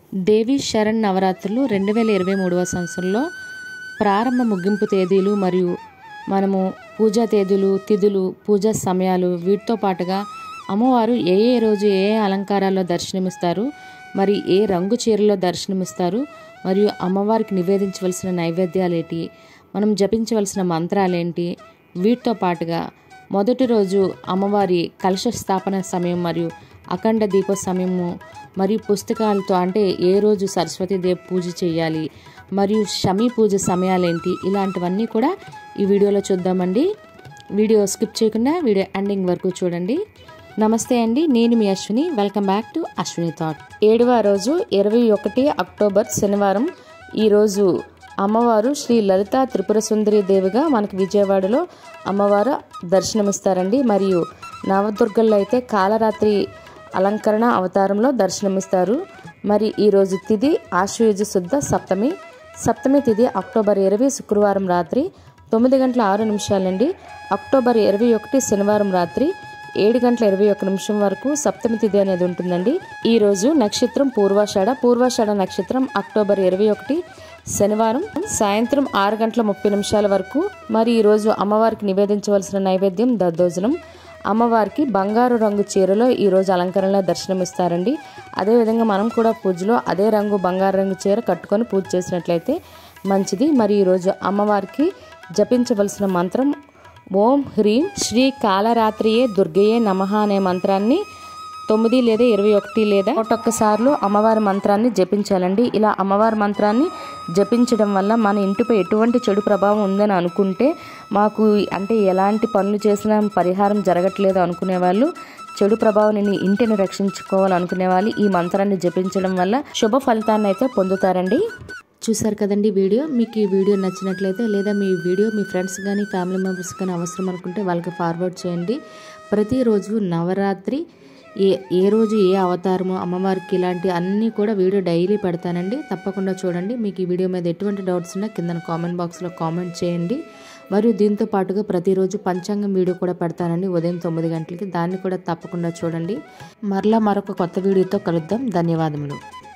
దేవి శరణ్ నవరాత్రులు రెండు వేల ఇరవై మూడవ సంవత్సరంలో ప్రారంభ ముగింపు తేదీలు మరియు మనము పూజా తేదీలు తిథులు పూజా సమయాలు వీటితో పాటుగా అమ్మవారు ఏ ఏ రోజు ఏ ఏ అలంకారాల్లో దర్శనమిస్తారు మరి ఏ రంగు చీరలో దర్శనమిస్తారు మరియు అమ్మవారికి నివేదించవలసిన నైవేద్యాలు ఏంటి మనం జపించవలసిన మంత్రాలేంటి వీటితో పాటుగా మొదటి రోజు అమ్మవారి కలశ స్థాపన సమయం మరియు అఖండ దీప సమయము మరియు పుస్తకాలతో అంటే ఏ రోజు సరస్వతీదేవి పూజ చేయాలి మరియు షమీ పూజ సమయాలేంటి ఇలాంటివన్నీ కూడా ఈ వీడియోలో చూద్దామండి వీడియో స్కిప్ చేయకుండా వీడియో ఎండింగ్ వరకు చూడండి నమస్తే అండి నేను మీ Ashwini welcome back to Ashwini thought ఏడవ రోజు ఇరవై ఒకటి అక్టోబర్ శనివారం ఈరోజు అమ్మవారు శ్రీ లలిత త్రిపుర సుందరి దేవిగా మనకి విజయవాడలో అమ్మవారు దర్శనమిస్తారండి మరియు నవదుర్గల్లో అయితే కాలరాత్రి అలంకరణ అవతారంలో దర్శనమిస్తారు మరి ఈరోజు తిథి ఆశ్వయుజ శుద్ధ సప్తమి సప్తమి తిథి అక్టోబర్ ఇరవై శుక్రవారం రాత్రి తొమ్మిది గంటల ఆరు నిమిషాలండి అక్టోబర్ ఇరవై ఒకటి శనివారం రాత్రి ఏడు గంటల ఇరవై ఒక్క నిమిషం వరకు సప్తమి తిథి అనేది ఉంటుందండి ఈ రోజు నక్షత్రం పూర్వాషాఢ పూర్వాషాఢ నక్షత్రం అక్టోబర్ ఇరవై ఒకటి శనివారం సాయంత్రం ఆరు గంటల ముప్పై నిమిషాల వరకు మరి ఈరోజు అమ్మవారికి నివేదించవలసిన నైవేద్యం దద్దోజనం అమ్మవారికి బంగారు రంగు చీరలో ఈరోజు అలంకరణలో దర్శనమిస్తారండి అదేవిధంగా మనం కూడా పూజలో అదే రంగు బంగారు రంగు చీర కట్టుకొని పూజ చేసినట్లయితే మంచిది మరి ఈరోజు అమ్మవారికి జపించవలసిన మంత్రం ఓం హ్రీం శ్రీ కాలరాత్రియే దుర్గయే నమః అనే మంత్రాన్ని తొమ్మిది లేదా ఇరవై ఒకటి లేదా ఒక్కొక్కసార్లు అమ్మవారి మంత్రాన్ని జపించాలండి ఇలా అమ్మవారి మంత్రాన్ని జపించడం వల్ల మన ఇంటిపై ఎటువంటి చెడు ప్రభావం ఉందని అనుకుంటే మాకు అంటే ఎలాంటి పనులు చేసినా పరిహారం జరగట్లేదు అనుకునే వాళ్ళు చెడు ప్రభావం నుండి ఇంటిని రక్షించుకోవాలనుకునే వాళ్ళు ఈ మంత్రాన్ని జపించడం వల్ల శుభ ఫలితాన్ని అయితే పొందుతారండి చూసారు కదండి వీడియో మీకు ఈ వీడియో నచ్చినట్లయితే లేదా మీ వీడియో మీ ఫ్రెండ్స్ కానీ ఫ్యామిలీ మెంబర్స్ కానీ అవసరం అనుకుంటే వాళ్ళకి ఫార్వర్డ్ చేయండి ప్రతిరోజు నవరాత్రి ఏ ఏ రోజు ఏ అవతారము అమ్మవారికి ఇలాంటి అన్నీ కూడా వీడియో డైలీ పెడతానండి తప్పకుండా చూడండి మీకు ఈ వీడియో మీద ఎటువంటి డౌట్స్ ఉన్నా కింద కామెంట్ బాక్స్లో కామెంట్ చేయండి మరియు దీంతో పాటుగా ప్రతిరోజు పంచాంగం వీడియో కూడా పెడతానండి ఉదయం తొమ్మిది గంటలకి దాన్ని కూడా తప్పకుండా చూడండి మరలా మరొక కొత్త వీడియోతో కలుద్దాం ధన్యవాదములు